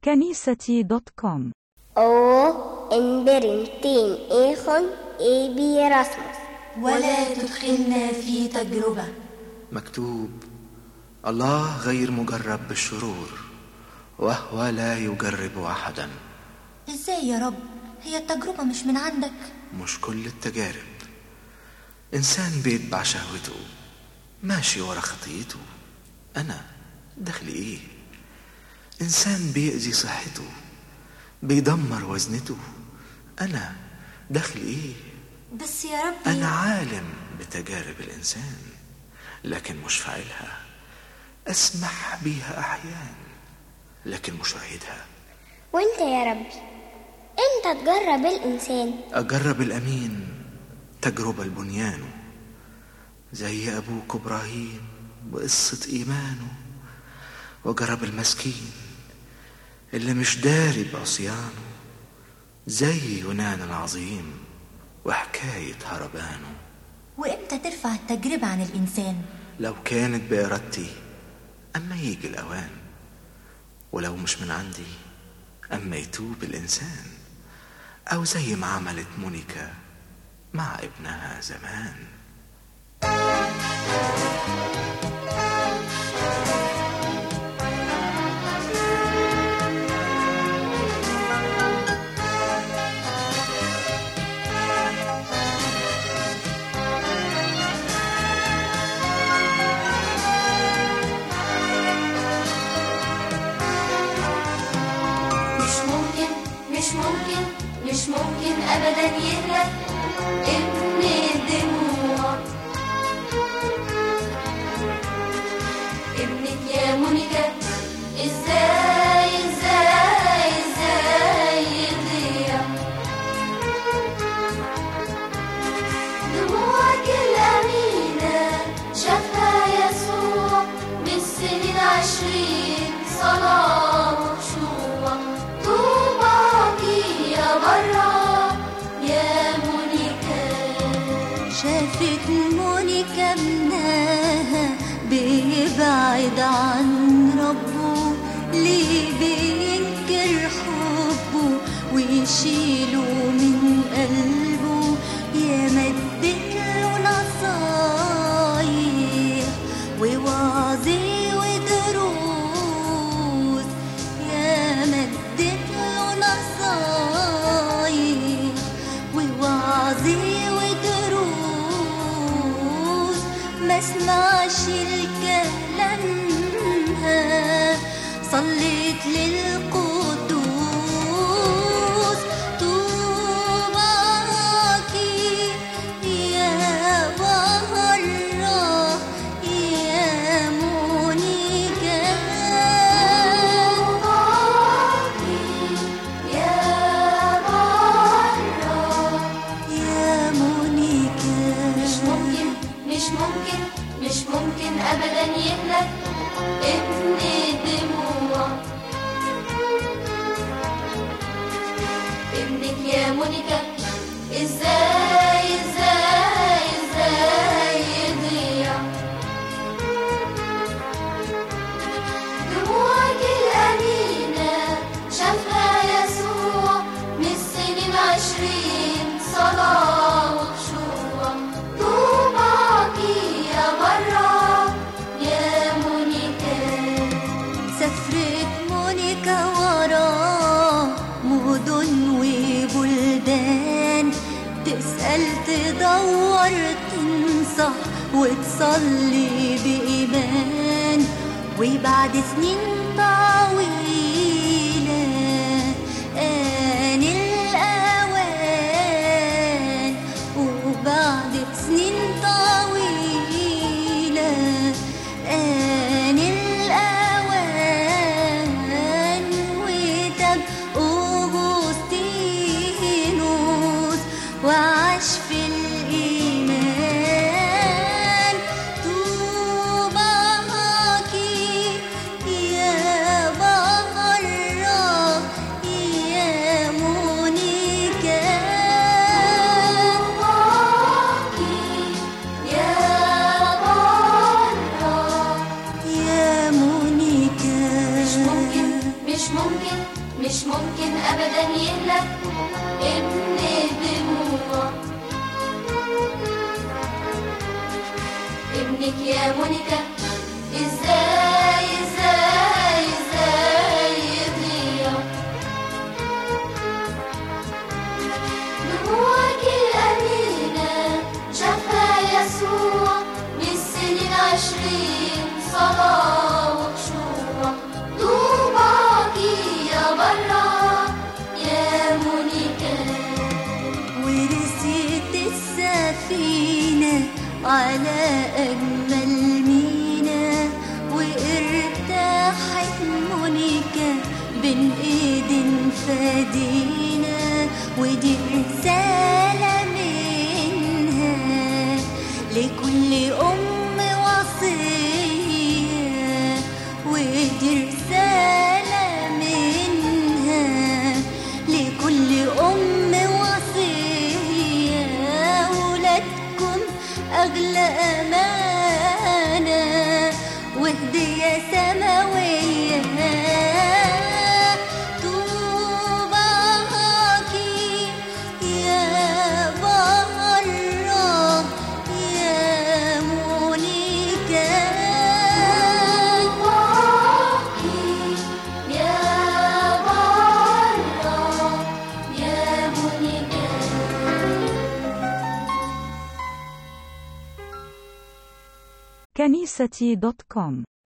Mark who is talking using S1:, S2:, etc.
S1: كنيستي دوت كوم
S2: Och en berintin egon ebi Erasmus.
S3: ولا تدخلنا في تجربة
S4: مكتوب الله غير مجرب بالشرور وهو لا يجرب احدا
S3: ازاي يا رب هي التجربة مش من عندك
S4: مش كل التجارب انسان بيتبع شهوته ماشي ورا خطيته انا دخلي ايه انسان بيأذي صحته بيدمر وزنته انا دخلي ايه
S3: بس يا ربي
S4: انا عالم بتجارب الانسان لكن مش فاعلها اسمح بيها احيان لكن مش اعيدها
S2: وانت يا ربي انت تجرب الانسان
S4: أجرب الأمين تجربة لبنيانه زي أبوك إبراهيم وقصة إيمانه وجرب المسكين اللي مش داري بعصيانه زي يونان العظيم وحكاية هربانه
S3: وامتى ترفع التجربة عن الإنسان
S4: لو كانت بإرادتي أما يجي الأوان ولو مش من عندي أما يتوب الإنسان أو زي ما عملت مونيكا مع ابنها زمان
S5: مش ممكن مش ممكن مش ممكن ابدا يهلك ابن الدموع ابنك يا مونيكا ازاي ازاي ازاي يضيع دموعك الأمينة شافها يسوع من سنين عشرين صلاة وخشوع طوباك يا برا يا مونيكا
S3: شافت مونيكا ابنها بيبعد عن ربه ليه بينكر حبه ويشيله من قلبه يا مدت له نصايح ووعظي ودروس يا مدت له نصايح ووعظي ودروس ما اسمعش الكلامها صليت للقدوس طوباكي يا بهرة يا مونيكا
S5: يا برا
S3: يا مونيكا
S5: مش ممكن مش ممكن مش ممكن ابدا يهلك ابن الدموع ابنك يا مونيكا ازاي ازاي ازاي يضيع دموعك الأمينة شافها يسوع من سنين عشرين صلاة وخشوع طوباك يا برا يا مونيكا
S3: سافرت مونيكا وراه مدن وبلدان تسأل تدور تنصح وتصلي بإيمان وبعد سنين طويلة آن الأوان وبعد سنين طويلة آن الأوان وتاب أوغسطينوس وعاش في الإيمان طوباكي يا بهرة
S5: مش ممكن ابدا يهلك ابن دموع ابنك يا مونيكا ازاي ازاي ازاي يضيع دموعك الأمينة شافها يسوع من سنين عشرين صلاة وخشوع طوباكي يا برا يا مونيكا
S6: ورسيت السفينة على أجمل مينا وارتاحت مونيكا بين ايدين فدينا ودي رسالة منها لكل أم وصية ودي رسالة منها لكل أم وصية ولادكم أغلى أمانة وهدية سماوية طوباكي يا برا يا مونيكا
S5: طوباكي يا برا يا مونيكا
S1: كنيستي دوت كوم